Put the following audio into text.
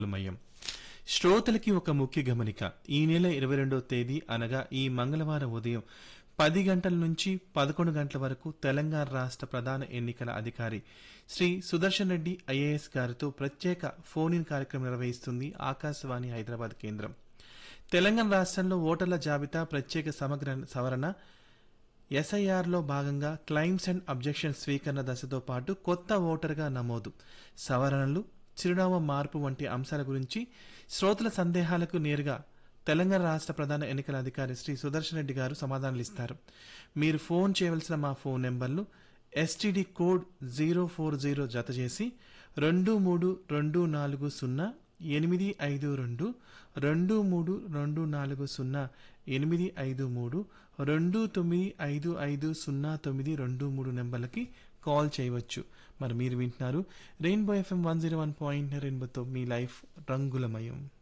మయం శ్రోతలకి ఒక ముఖ్య గమనిక ఈ నెల ఇరవై రెండవ తేదీ అనగా ఈ మంగళవారం ఉదయం పది గంటల నుంచి పదకొండు గంటల వరకు తెలంగాణ రాష్ట్ర ప్రధాన ఎన్నికల అధికారి శ్రీ సుదర్శన్ రెడ్డి ఐఏఎస్ గారితో ప్రత్యేక ఫోన్ ఇన్ కార్యక్రమం నిర్వహిస్తుంది ఆకాశవాణి హైదరాబాద్ కేంద్రం తెలంగాణ రాష్ట్రంలో ఓటర్ల జాబితా ప్రత్యేక సమగ్ర సవరణ ఎస్ఐఆర్లో భాగంగా క్లైమ్స్ అండ్ అబ్జెక్షన్ స్వీకరణ దశతో పాటు కొత్త ఓటర్గా నమోదు సవరణలు చిరునామా మార్పు వంటి అంశాల గురించి శ్రోతల సందేహాలకు నేరుగా తెలంగాణ రాష్ట్ర ప్రధాన ఎన్నికల అధికారి శ్రీ సుదర్శన్ రెడ్డి గారు సమాధానాలు ఇస్తారు మీరు ఫోన్ చేయవలసిన మా ఫోన్ నెంబర్లు STD code zero four zero జత చేసి రెండు మూడు రెండు నాలుగు సున్నా ఎనిమిది ఐదు రెండు రెండు మూడు రెండు నాలుగు సున్నా ఎనిమిది ఐదు మూడు రెండు తొమ్మిది ఐదు ఐదు సున్నా తొమ్మిది రెండు మూడు నెంబర్లకి కాల్ చేయవచ్చు మరి మీరు వింటున్నారు rainbow FM one zero one point రెయిన్బోతో మీ లైఫ్ రంగులమయం